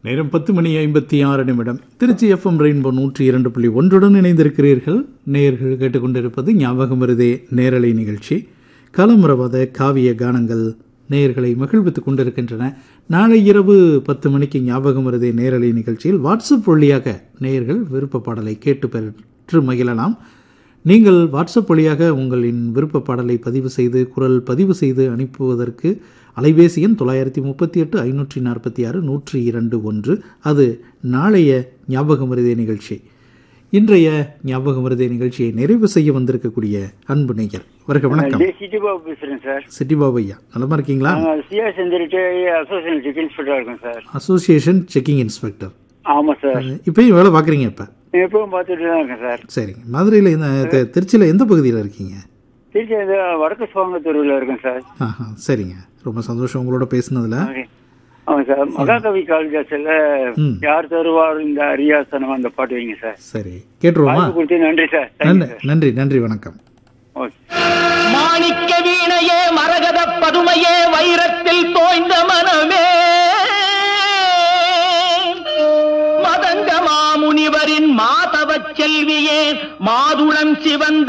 நேரம் பத்து மணி ஐம்பத்தி ஆறு நிமிடம் திருச்சி எஃப்எம் ரெயின்போ நூற்றி இரண்டு புள்ளி ஒன்றுடன் இணைந்திருக்கிறீர்கள் நேயர்கள் கேட்டுக்கொண்டிருப்பது ஞாபகம் வருதே நேரலை நிகழ்ச்சி கலமுறவாத காவிய கானங்கள் நேயர்களை மகிழ்வித்துக் கொண்டிருக்கின்றன நாளை இரவு பத்து மணிக்கு ஞாபகம் வருதே நேரலை நிகழ்ச்சியில் வாட்ஸ்அப் வழியாக நேயர்கள் விருப்ப பாடலை கேட்டு பெற்று மகிழலாம் நீங்கள் வாட்ஸ்அப் வழியாக உங்களின் விருப்ப பாடலை பதிவு செய்து குரல் பதிவு செய்து அனுப்புவதற்கு அலைபேசி எண் தொள்ளாயிரத்தி முப்பத்தி எட்டு ஐநூற்றி நாற்பத்தி ஆறு நூற்றி இரண்டு ஒன்று அது நாளைய ஞாபகம் வருதே நிகழ்ச்சி இன்றைய ஞாபகம் வருதே நிகழ்ச்சியை நிறைவு செய்ய வந்திருக்கக்கூடிய அன்பு நேயர் வருக வணக்கம் ஜே சிட்டி பாபு பேசுறேன் சார் சிட்டி பாபு ஐயா நலமா இருக்கீங்களா நாங்கள் சிஆர் செஞ்சுட்டு அசோசியேஷன் செக் இன்ஸ்பெக்டர் இருக்கோம் சார் அசோசியேஷன் செக்கிங் இன்ஸ்பெக்டர் ஆமாம் சார் இப்பயும் வேலை பார்க்குறீங்க இப்போ எப்பவும் பார்த்துட்டு தான் இருக்கேன் சார் சரிங்க மதுரையில் இந்த தி- திருச்சியில் எந்த பகுதியில் இருக்கீங்க திருச்சி இந்த வடக்கு சுவாங்கத்தூரில் இருக்கேன் சார் ஆஹா சரிங்க ரொம்ப சந்தோஷம் உங்களோட பேசுனதுல ஓகே ஆமாம் சார் மகாகவி காளிதாசில் ம். யார் தருவார் இந்த அரியாசனம் அந்த பாட்டு வைங்க சார் சரி கேட்டுருவோமா வாய்ப்பு கொடுத்து நன்றி சார் தேங்க்யூ நன்றி சார் நன்றி நன்றி வணக்கம் ஓகே மாணிக்க வீணையே மரகத பதுமையே வைரத்தில் தோய்ந்த மனமே மதங்க மாமுனிவரின் மாதவச் செல்வியே மாதுளம் சிவந்த